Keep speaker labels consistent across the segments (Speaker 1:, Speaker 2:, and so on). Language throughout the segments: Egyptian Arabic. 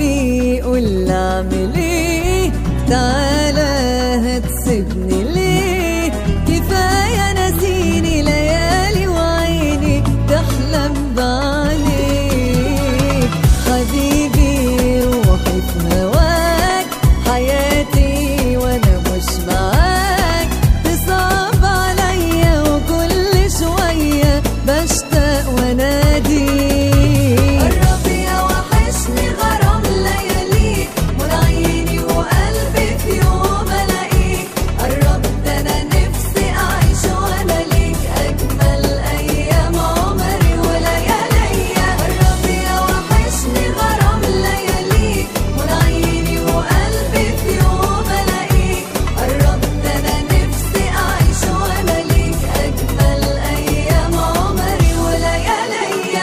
Speaker 1: حبيبي قول اعمل ايه تعالى هتسيبني ليه كفايه نسيني ليالي وعيني تحلم بعينيك حبيبي روحي في هواك حياتي وانا مش معاك تصعب عليا وكل شويه بشتاق واناديك
Speaker 2: قرب يا وحشني غرام لياليك من عيني وقلبي في يوم الاقيك قرب ده انا نفسي اعيش وانا ليك اجمل ايام عمري ولياليا قرب يا وحشني غرام لياليك من عيني وقلبي في يوم الاقيك قرب ده انا نفسي اعيش وانا ليك اجمل ايام عمري ولياليا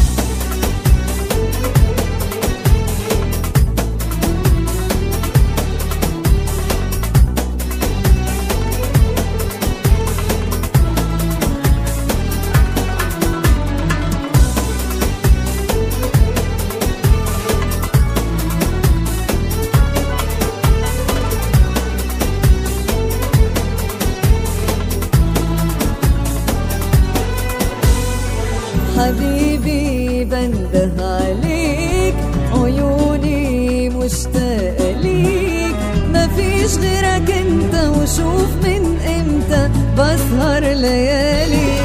Speaker 1: حبيبي بنده عليك عيوني مشتاقة ليك مفيش غيرك انت وشوف من امتى بسهر ليالي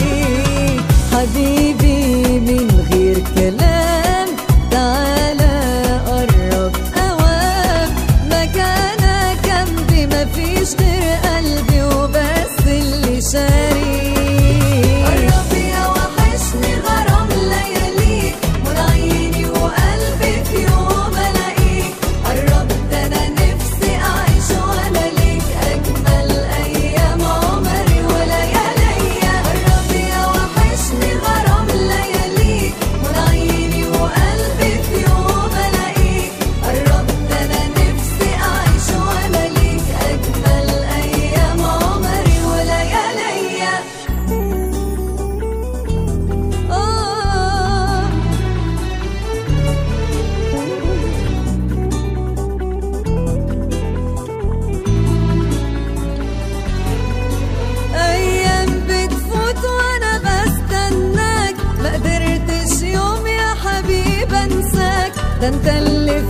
Speaker 1: حبيبي من غير كلام تعالى قرب اوام مكانك جنبي مفيش غير قلبي وبس اللي شاري
Speaker 2: قرب يا وحشني غرام لياليك من عيني وقلبي في يوم الاقيك قرب ده انا نفسي اعيش وانا ليك اجمل ايام عمري ولياليا قرب يا وحشني غرام لياليك من عيني وقلبي في يوم الاقيك قرب ده انا نفسي اعيش وانا ليك اجمل ايام عمري ولياليا
Speaker 1: آه أيام بتفوت وأنا بستناك ما قدرتش يوم يا حبيب أنساك ده أنت اللي